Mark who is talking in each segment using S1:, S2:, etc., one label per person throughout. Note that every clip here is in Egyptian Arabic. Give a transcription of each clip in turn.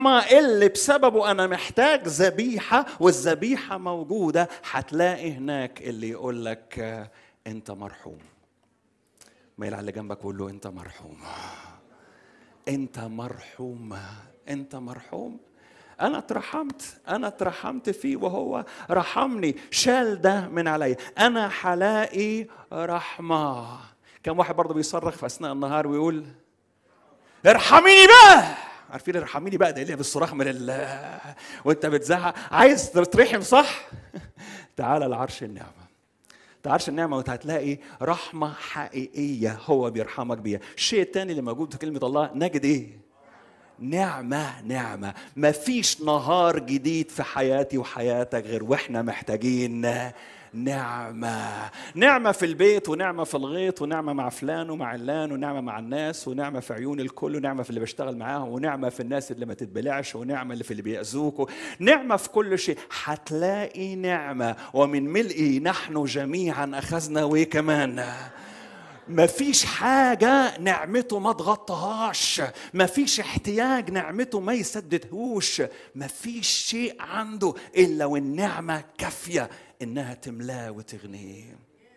S1: ما اللي بسببه انا محتاج ذبيحه والذبيحه موجوده هتلاقي هناك اللي يقول لك آه، انت مرحوم ميل على اللي جنبك وقول له انت مرحوم انت مرحوم انت مرحوم انا اترحمت انا اترحمت فيه وهو رحمني شال ده من عليا انا هلاقي رحمه كم واحد برضه بيصرخ في اثناء النهار ويقول ارحميني بقى عارفين ارحميني بقى ده اللي بالصراخ من ال وانت بتزعق عايز تترحم صح تعال لعرش النعمه عرش النعمة وهتلاقي رحمة حقيقية هو بيرحمك بيها الشيء الثاني اللي موجود في كلمة الله نجد ايه نعمة نعمة مفيش نهار جديد في حياتي وحياتك غير واحنا محتاجين نعمة نعمة في البيت ونعمة في الغيط ونعمة مع فلان ومع علان ونعمة مع الناس ونعمة في عيون الكل ونعمة في اللي بشتغل معاهم ونعمة في الناس اللي ما تتبلعش ونعمة اللي في اللي بيأذوك نعمة في كل شيء هتلاقي نعمة ومن ملئه نحن جميعا أخذنا وكمان مفيش حاجة نعمته ما تغطهاش مفيش احتياج نعمته ما يسددهوش مفيش شيء عنده إلا والنعمة كافية إنها تملاه وتغنيه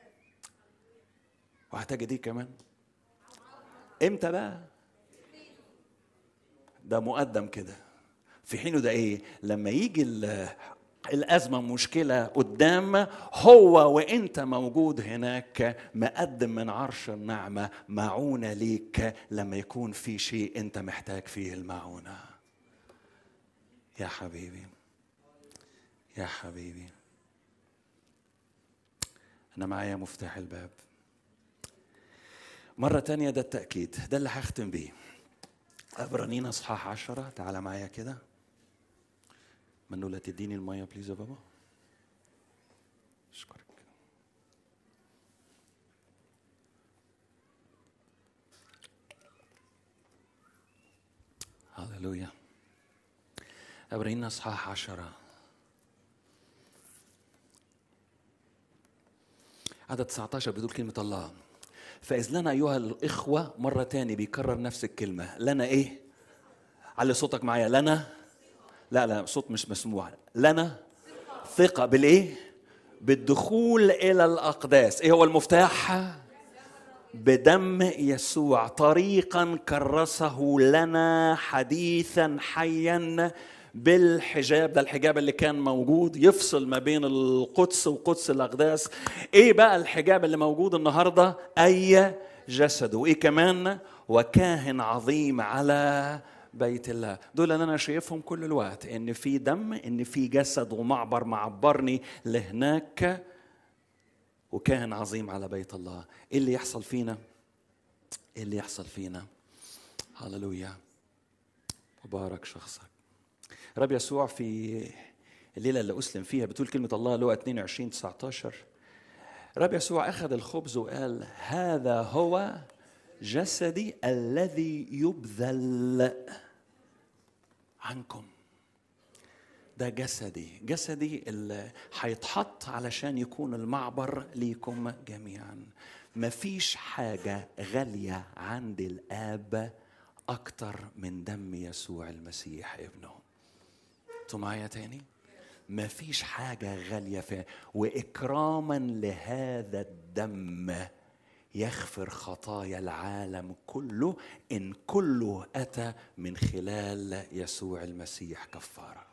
S1: وهتجد ايه كمان امتى بقى ده مقدم كده في حينه ده ايه لما يجي ال- الأزمة مشكلة قدام هو وأنت موجود هناك مقدم من عرش النعمة معونة ليك لما يكون في شيء أنت محتاج فيه المعونة يا حبيبي يا حبيبي أنا معايا مفتاح الباب مرة تانية ده التأكيد ده اللي هختم بيه عبرانيين أصحاح عشرة تعالى معايا كده منولة تديني المية بليز يا بابا اشكرك هللويا عبرانيين أصحاح عشرة عدد 19 بتقول كلمة الله فإذ لنا أيها الإخوة مرة تاني بيكرر نفس الكلمة لنا إيه؟ علي صوتك معايا لنا لا لا صوت مش مسموع لنا ثقة بالإيه؟ بالدخول إلى الأقداس إيه هو المفتاح؟ بدم يسوع طريقا كرسه لنا حديثا حيا بالحجاب ده الحجاب اللي كان موجود يفصل ما بين القدس وقدس الاقداس ايه بقى الحجاب اللي موجود النهارده اي جسد وايه كمان وكاهن عظيم على بيت الله دول اللي انا شايفهم كل الوقت ان في دم ان في جسد ومعبر معبرني لهناك وكاهن عظيم على بيت الله ايه اللي يحصل فينا ايه اللي يحصل فينا هللويا مبارك شخصك رب يسوع في الليله اللي اسلم فيها بتقول كلمه الله لقى 22 19 رب يسوع اخذ الخبز وقال هذا هو جسدي الذي يبذل عنكم ده جسدي جسدي اللي هيتحط علشان يكون المعبر ليكم جميعا مفيش حاجة غالية عند الآب أكتر من دم يسوع المسيح ابنه انتوا معايا تاني مفيش حاجة غالية فيها وإكراما لهذا الدم يغفر خطايا العالم كله إن كله أتى من خلال يسوع المسيح كفاره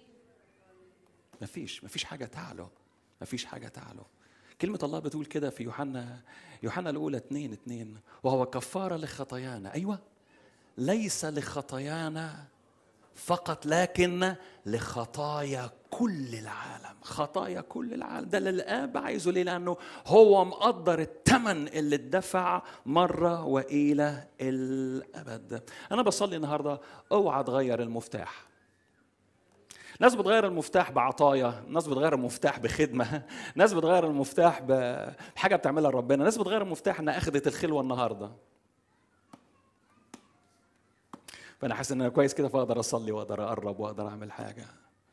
S1: مفيش مفيش حاجة تعلو مفيش حاجة تعلو كلمة الله بتقول كده في يوحنا يوحنا الأولى اتنين اتنين وهو كفارة لخطايانا أيوة ليس لخطايانا فقط لكن لخطايا كل العالم خطايا كل العالم ده اللي الآب عايزه ليه لأنه هو مقدر الثمن اللي اتدفع مرة وإلى الأبد أنا بصلي النهاردة اوعى تغير المفتاح ناس بتغير المفتاح بعطايا ناس بتغير المفتاح بخدمة ناس بتغير المفتاح بحاجة بتعملها ربنا ناس بتغير المفتاح انها اخذت الخلوة النهاردة فانا حاسس ان انا كويس كده فاقدر اصلي واقدر اقرب واقدر اعمل حاجة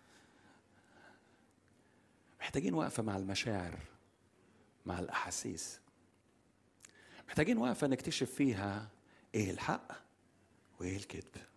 S1: محتاجين وقفة مع المشاعر مع الاحاسيس محتاجين وقفة نكتشف فيها ايه الحق وايه الكذب